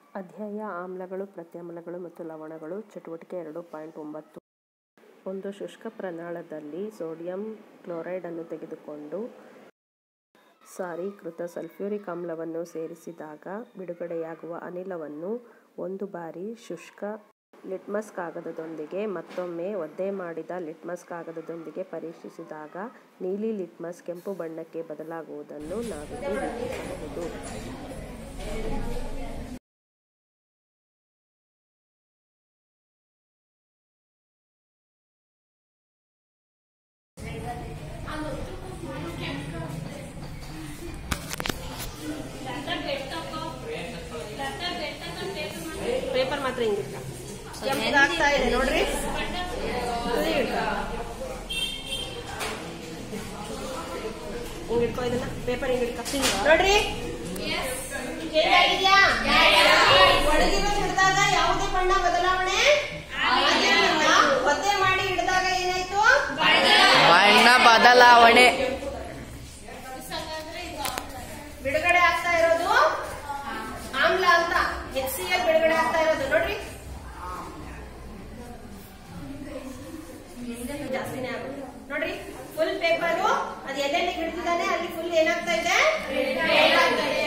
ಅಧ್ಯಾಯ ಆಮ್ಲಗಳು ಪ್ರತ್ಯಾಮ್ಲಗಳು ಮತ್ತು ಲವಣಗಳು ಚಟುವಟಿಕೆ ಎರಡು ಪಾಯಿಂಟ್ ಒಂಬತ್ತು ಒಂದು ಶುಷ್ಕ ಪ್ರನಾಳದಲ್ಲಿ ಸೋಡಿಯಂ ಕ್ಲೋರೈಡನ್ನು ತೆಗೆದುಕೊಂಡು ಸಾರೀಕೃತ ಸಲ್ಫ್ಯೂರಿಕ್ ಆಮ್ಲವನ್ನು ಸೇರಿಸಿದಾಗ ಬಿಡುಗಡೆಯಾಗುವ ಅನಿಲವನ್ನು ಒಂದು ಬಾರಿ ಶುಷ್ಕ ಲಿಟ್ಮಸ್ ಕಾಗದದೊಂದಿಗೆ ಮತ್ತೊಮ್ಮೆ ಒದ್ದೆ ಮಾಡಿದ ಲಿಟ್ಮಸ್ ಕಾಗದದೊಂದಿಗೆ ಪರೀಕ್ಷಿಸಿದಾಗ ನೀಲಿ ಲಿಟ್ಮಸ್ ಕೆಂಪು ಬಣ್ಣಕ್ಕೆ ಬದಲಾಗುವುದನ್ನು ನಾವಿಲ್ಲಿ ವೀಕ್ಷಿಸಬಹುದು ಪೇಪರ್ ಮಾತ್ರ ಹಿಂಗಿಲ್ಲ ಕೆಂಪಗಾಗ್ತಾ ಇದೆ ನೋಡ್ರಿ ತುದಿ ಹಿಡ್ಕೊ. ಹಿಂಗ್ ಹಿಡ್ಕೊ ಇದನ್ನ ಪೇಪರ್ ಹಿಂಗ್ ಹಿಡ್ಕೊ ನೋಡ್ರಿ change ಆಗಿದ್ಯಾ ಒಣಗಿರೋದು ಹಿಡಿದಾಗ ಯಾವುದೇ ಬಣ್ಣ ಬದಲಾವಣೆ ಆಗಿರ್ಲಿಲ್ಲ. ಒದ್ದೆ ಮಾಡಿ ಹಿಡಿದಾಗ ಏನಾಯ್ತು ಬಣ್ಣ ಬದಲಾವಣೆ ಬಿಡುಗಡೆ ಆಗ್ತಾ ಇರೋದು ಆಮ್ಲ ಅಂತ ಎಚ್ ಸಿ ಎಲ್ ಬಿಡುಗಡೆ ಆಗ್ತಾ ಇರೋದು ನೋಡ್ರಿ ಜಾಸ್ತಿನೇ ಆಗುತ್ತೆ ನೋಡ್ರಿ ಫುಲ್ ಪೇಪರು ಅದು ಎಲ್ಲೆಲ್ಲಿ ಹಿಡಿದಿದ್ದಾನೆ ಅಲ್ಲಿ ಫುಲ್ ಏನಾಗ್ತಾ ಇದೆ Red ಆಗ್ತಾ ಇದೆ